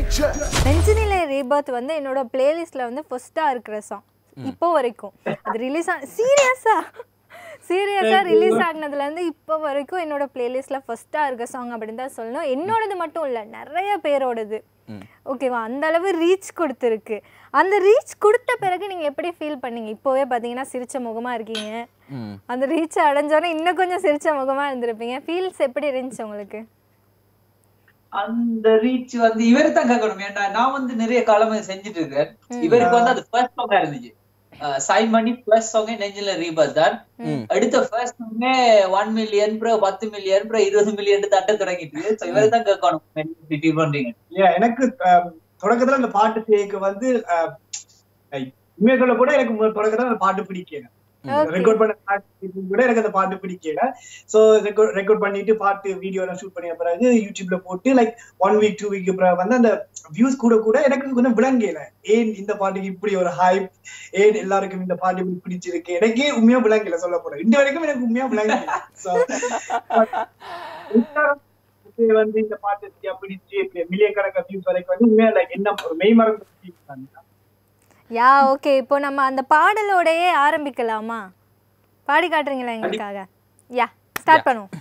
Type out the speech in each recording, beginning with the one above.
நெஞ்சினிலே ரீபர்த் வந்து என்னோட பிளேலிஸ்ட்ல வந்து ஃபர்ஸ்டா இருக்கிற சாங் இப்போ வரைக்கும் அது ரிலீஸ் ஆ சீரியஸா சீரியஸா ரிலீஸ் ஆகினதுல இருந்து இப்போ வரைக்கும் என்னோட பிளேலிஸ்ட்ல ஃபர்ஸ்டா இருக்க சாங் அப்படின்னு தான் சொல்லணும் என்னோடது மட்டும் இல்ல நிறைய பேரோடது ஓகேவா அந்த அளவு ரீச் கொடுத்துருக்கு அந்த ரீச் கொடுத்த பிறகு நீங்க எப்படி ஃபீல் பண்ணீங்க இப்போவே பாத்தீங்கன்னா சிரிச்ச முகமா இருக்கீங்க ம். அந்த ரீச் அடைஞ்சோடனே இன்னும் கொஞ்சம் சிரிச்ச முகமா இருந்திருப்பீங்க ஃபீல்ஸ் எப்படி இருந்துச்சு உங்களுக்கு அந்த ரீச் வந்து இவரு தான் கேட்கணும் ஏன்னா நான் வந்து நிறைய காலம் இதை செஞ்சுட்டு இருக்கேன் இவருக்கு வந்து அது ஃபர்ஸ்ட் சாங்கா இருந்துச்சு சைன் பண்ணி ஃபர்ஸ்ட் சாங்கே நெஞ்சில ரீபத் தான் அடுத்த ஃபர்ஸ்ட் சாங்கே ஒன் மில்லியன் அப்புறம் பத்து மில்லியன் அப்புறம் இருபது மில்லியன் தட்ட தொடங்கிட்டு So இவரு தான் கேட்கணும் இப்படி பண்றீங்க Yeah, எனக்கு ஆஹ், தொடக்கத்துல அந்த பாட்டு கேட்க வந்து ஆஹ், like, உண்மையை சொல்ல கூட எனக்கு மு- தொடக்கத்துல அந்த பாட்டு பிடிக்கல Okay. ரெக்கார்ட் பண்ண பாட்டு கூட எனக்கு அந்த பாட்டு பிடிக்கல சோ ரெக்கார்ட் பண்ணிட்டு பாட்டு வீடியோ எல்லாம் ஷூட் பண்ணிய பிறகு யூடியூப்ல போட்டு like one week two week பிறகு வந்து அந்த வியூஸ் கூட கூட எனக்கு கொஞ்சம் விளங்கல ஏன் இந்த பாட்டுக்கு இப்படி ஒரு ஹைப் ஏன் எல்லாருக்கும் இந்த பாட்டு இப்படி பிடிச்சிருக்கு எனக்கே உண்மையா விளங்கல சொல்ல போறேன் இந்த வரைக்கும் எனக்கு உண்மையா விளங்கல So, இது வந்து இந்த பாட்டு சரியா பிடிச்சு மில்லியன் கணக்கா வியூஸ் வரைக்கும் வந்து உண்மையா லைக் என்ன ஒரு மெய்மறந்து feel பண்ணேன். யா ஓகே இப்போ நம்ம அந்த பாடலோடயே ஆரம்பிக்கலாமா பாடி காட்டுறீங்களா எங்களுக்காக யா ஸ்டார்ட் பண்ணுவோம்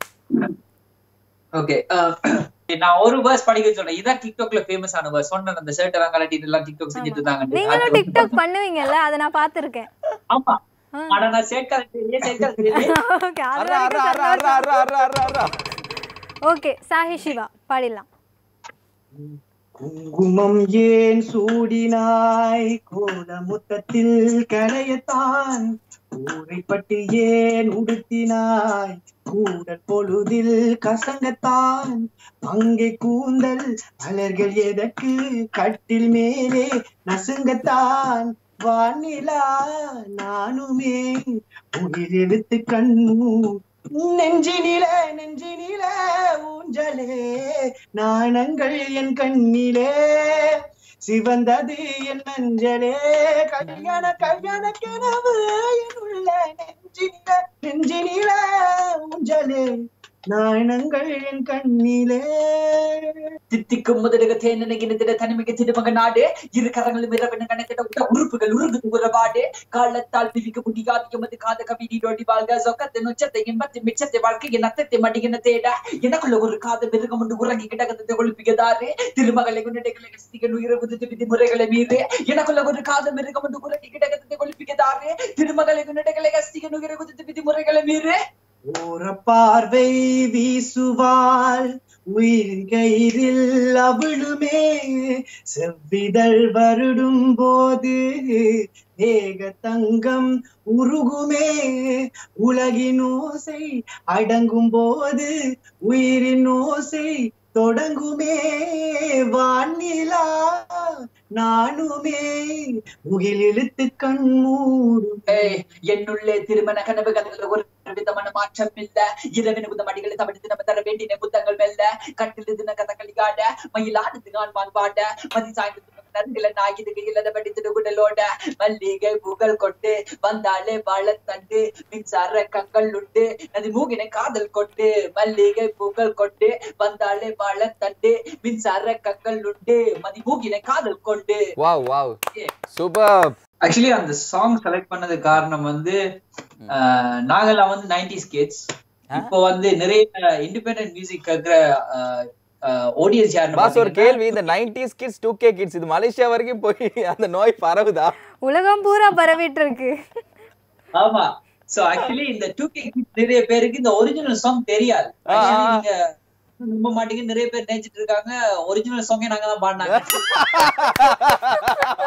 ஓகே நான் ஒரு வேர்ஸ் படிக்க சொன்னேன் இதான் டிக்டாக்ல ஃபேமஸ் ஆன வேர்ஸ் சொன்னேன் அந்த ஷர்ட் எல்லாம் கலட்டிட்டு எல்லாம் டிக்டாக் செஞ்சுட்டு இருந்தாங்க நீங்களும் டிக்டாக் பண்ணுவீங்கல்ல அதை நான் பார்த்துருக்கேன் ஆமா ஆனா நான் ஷர்ட் கலட்டி ஷர்ட் கலட்டி ஓகே அர்ரா அர்ரா அர்ரா அர்ரா அர்ரா அர்ரா அர்ரா அர்ரா ஓகே சாஹி சிவா பாடிடலாம் குங்குமம் ஏன் சூடினாய் கோலமுத்தத்தில் கரையத்தான் கூரைப்பட்டு ஏன் உடுத்தினாய் கூடல் பொழுதில் கசங்கத்தான் அங்கே கூந்தல் மலர்கள் எதற்கு கட்டில் மேலே நசுங்கத்தான் வானிலா நானுமே உயிரெழுத்து கண்ணூ நெஞ்சினில நெஞ்சினில ஊஞ்சலே நாணங்கள் என் கண்ணிலே சிவந்தது என் மஞ்சளே கல்யாண கல்யாண கனவு என் உள்ள நெஞ்சினில நெஞ்சினில ஊஞ்சலே நாணங்கள் என் கண்ணிலே தித்திக்கும் முதலுக தேன் நினைக்கிற தனிமிக திருமக நாடு இரு கரங்களும் இரவென கணக்கிட்ட விட்ட உறுப்புகள் உருகுது உறவாடு காலத்தால் பிரிக்க முடியாது எமது காத கவிடி நோடி வாழ்க சொக்கத்தை நொச்சத்தை இன்பத்தை மிச்சத்தை வாழ்க்கை என் அத்தத்தை மடிகின தேட எனக்குள்ள ஒரு காத மிருகம் ஒன்று உறங்கி கிடக்கத்தை கொழுப்பிக்கதாரு திருமகளை குன்னடைகளை கசிக்க உயிரகுது விதி முறைகளை மீறு எனக்குள்ள ஒரு காத மிருகம் ஒன்று உறங்கி கிடக்கத்தை கொழுப்பிக்கதாரு திருமகளை குன்னடைகளை கசிக்க உயிரகுது விதி முறைகளை மீறு ஓர பார்வை வீசுவாள் உயிரின் கயிறில் அவளுமே செவ்விதழ் வருடும் போது ஏக தங்கம் உருகுமே உலகின் ஓசை அடங்கும் போது உயிரின் ஓசை தொடங்குமே வானிலா நானுமே முகில் இழுத்து கண் மூடும் ஏய், என்னுள்ளே திருமண கனவுகளில் ஒரு விதமான மாற்றம் இல்ல இரவின புத மடிகளை தவிர்த்து நம்ம தர வேண்டிய புத்தங்கள் மெல்ல கட்டில் தின கதகளிகாட மயிலானது நான் மாண்பாட மதி சாய்ந்து நன்றில நாயுது இல்லத படித்துடு குடலோட மல்லிகை புகழ் கொண்டு வந்தாலே வாழத்தண்டு மின்சார கங்கள் உண்டு நதி மூகினை காதல் கொண்டு மல்லிகை புகழ் கொண்டு வந்தாலே வாழத்தண்டு மின்சார கங்கள் உண்டு மதி மூகினை காதல் கொண்டு வாவ் வாவ் சூப்பர் ஆக்சுவலி அந்த சாங் செலக்ட் பண்ணது காரணம் வந்து ஆஹ், நாங்கெல்லாம் வந்து நைன்டிஸ் கிட்ஸ் இப்போ வந்து நிறைய இண்டிபெண்டன்ட் மியூசிக் கேட்கிற ஆடியன்ஸ் யாருன்னு பாஸ் ஒரு பாத்தீங்கன்னா, கேள்வி இந்த 90s கிட்ஸ் 2K கிட்ஸ் இது மலேசியா வரைக்கும் போய் அந்த நோய் பரவுதா உலகம் பூரா பரவிட்டு இருக்கு ஆமா சோ ஆக்சுவலி இந்த டூ கே கிட்ஸ் நிறைய பேருக்கு இந்த ஒரிஜினல் சாங் தெரியாது ஆ, ஆ. Actually, நீங்க நம்ப மாட்டீங்க நிறைய பேர் நினைச்சிட்டு இருக்காங்க ஒரிஜினல் சாங்கே நாங்க தான் பாடினாங்க